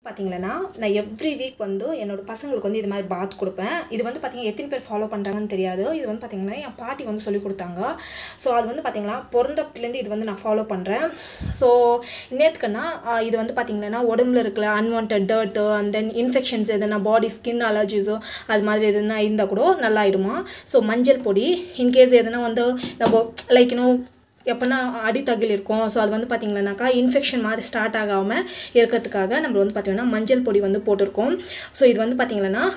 பார்த்தீங்கன்னா நான் every week வந்து என்னோட பசங்களுக்கு வந்து இது மாதிரி பாத் கொடுப்பேன் இது வந்து பார்த்தீங்கன்னா எத்தனை பேர் ஃபாலோ பண்ணுறாங்கன்னு தெரியாது இது வந்து பார்த்தீங்கன்னா என் பாட்டி வந்து சொல்லி கொடுத்தாங்க ஸோ அது வந்து பார்த்தீங்கன்னா பிறந்தப்புலேருந்து இது வந்து நான் ஃபாலோ பண்ணுறேன் ஸோ நேற்றுக்குன்னா இது வந்து பார்த்தீங்கன்னா உடம்புல இருக்கிற unwanted dirt and then infections எதுனா பாடி ஸ்கின் அலர்ஜிஸோ அது மாதிரி எதுனா இருந்தால் கூட நல்லாயிடுமா ஸோ மஞ்சள் பொடி இன்கேஸ் எதுனா வந்து நம்ம லைக் இன்னும் எப்போனா அடித்தகில் இருக்கும் ஸோ அது வந்து பார்த்திங்கன்னாக்கா இன்ஃபெக்ஷன் மாதிரி ஸ்டார்ட் ஆகாமல் இருக்கிறதுக்காக நம்ம வந்து பார்த்திங்கன்னா மஞ்சள் பொடி வந்து போட்டிருக்கோம் ஸோ இது வந்து பார்த்திங்கன்னா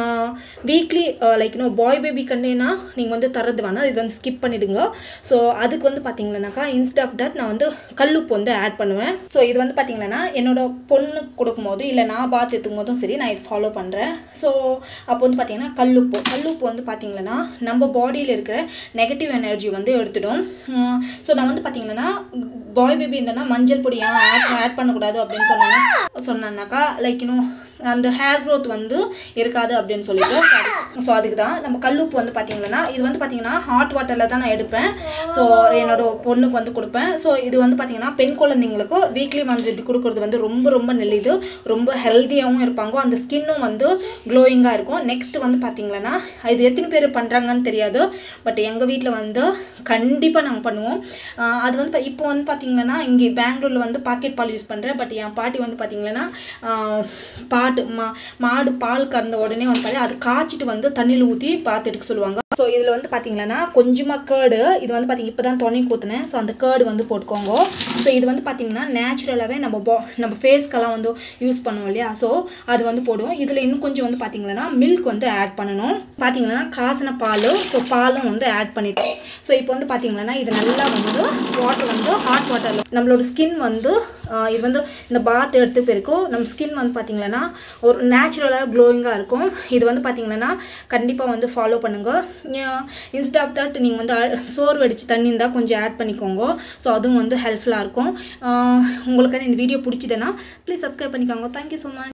வீக்லி லைக் இன்னும் பாய் பேபி கண்டேனா நீங்கள் வந்து தரது வேணாம் இது வந்து ஸ்கிப் பண்ணிவிடுங்க ஸோ அதுக்கு வந்து பார்த்திங்கன்னாக்கா இன்ஸ்ட் ஆஃப் தட் நான் வந்து கல்லுப்பு வந்து ஆட் பண்ணுவேன் ஸோ இது வந்து பார்த்திங்கன்னா என்னோட பொண்ணுக்கு கொடுக்கும்போது இல்லை நான் பாத் எடுத்துக்கும் போதும் சரி நான் இது ஃபாலோ பண்ணுறேன் ஸோ அப்போ வந்து பார்த்திங்கன்னா கல்லுப்பு கல்லுப்பு வந்து பார்த்திங்கன்னா நம்ம பாடியில் இருக்கிற நெகட்டிவ் எனர்ஜி வந்து எடுத்துடும் ஸோ நான் வந்து பார்த்தீங்கன்னா பாய் பேபி இருந்தேன்னா மஞ்சள் பொடி ஏன் ஆட் ஆட் பண்ணக்கூடாது அப்படின்னு சொன்னேன்னா சொன்னேன்னாக்கா லைக் இன்னும் அந்த ஹேர் க்ரோத் வந்து இருக்காது அப்படின்னு சொல்லிட்டு ஸோ அதுக்கு தான் நம்ம கல்லுப்பு வந்து பார்த்தீங்கன்னா இது வந்து பார்த்தீங்கன்னா ஹாட் வாட்டரில் தான் நான் எடுப்பேன் ஸோ என்னோட பொண்ணுக்கு வந்து கொடுப்பேன் ஸோ இது வந்து பார்த்தீங்கன்னா பெண் குழந்தைங்களுக்கு வீக்லி ஒன்ஸ் இப்படி கொடுக்குறது வந்து ரொம்ப ரொம்ப நல்லது ரொம்ப ஹெல்த்தியாகவும் இருப்பாங்க அந்த ஸ்கின்னும் வந்து க்ளோயிங்காக இருக்கும் நெக்ஸ்ட் வந்து பார்த்தீங்கன்னா இது எத்தனை பேர் பண்ணுறாங்கன்னு தெரியாது பட் எங்கள் வீட்டில் வந்து கண்டிப்பாக நாங்கள் பண்ணுவோம் அது வந்து இப்போ வந்து பார்த்தீங்கன்னா இங்கே பெங்களூரில் வந்து பாக்கெட் பால் யூஸ் பண்ணுறேன் பட் என் பாட்டி வந்து பார்த்தீங்கன்னா பாட்டு மா மாடு பால் கறந்த உடனே வந்து பார்த்தா அது காய்ச்சிட்டு வந்து தண்ணியில் ஊற்றி பார்த்து எடுக்க சொல்லுவாங்க ஸோ இதில் வந்து பார்த்தீங்கன்னா கொஞ்சமாக கேர்டு இது வந்து பார்த்தீங்க இப்போ தான் துணை ஊற்றுனேன் ஸோ அந்த கேர்டு வந்து போட்டுக்கோங்க ஸோ இது வந்து பார்த்தீங்கன்னா நேச்சுரலாகவே நம்ம பா நம்ம ஃபேஸ்க்கெல்லாம் வந்து யூஸ் பண்ணுவோம் இல்லையா ஸோ அது வந்து போடுவோம் இதில் இன்னும் கொஞ்சம் வந்து பார்த்தீங்கன்னா மில்க் வந்து ஆட் பண்ணணும் பார்த்தீங்கன்னா காசின பால் ஸோ பாலும் வந்து ஆட் பண்ணிட்டோம் ஸோ இப்போ வந்து பார்த்தீங்கன்னா இது நல்லா வந்து வாட்டர் வந்து ஹாட் வாட்டரில் நம்மளோட ஸ்கின் வந்து இது வந்து இந்த பாத் எடுத்து பிறக்கும் நம்ம ஸ்கின் வந்து பார்த்திங்கன்னா ஒரு நேச்சுரலாக க்ளோயிங்காக இருக்கும் இது வந்து பார்த்திங்கன்னா கண்டிப்பாக வந்து ஃபாலோ பண்ணுங்கள் இன்ஸ்ட் ஆஃப் தட் நீங்கள் வந்து சோறு வடித்து தண்ணி இருந்தால் கொஞ்சம் ஆட் பண்ணிக்கோங்க ஸோ அதுவும் வந்து ஹெல்ப்ஃபுல்லாக இருக்கும் உங்களுக்கு இந்த வீடியோ பிடிச்சதுன்னா ப்ளீஸ் சப்ஸ்கிரைப் பண்ணிக்கோங்க தேங்க்யூ ஸோ மச்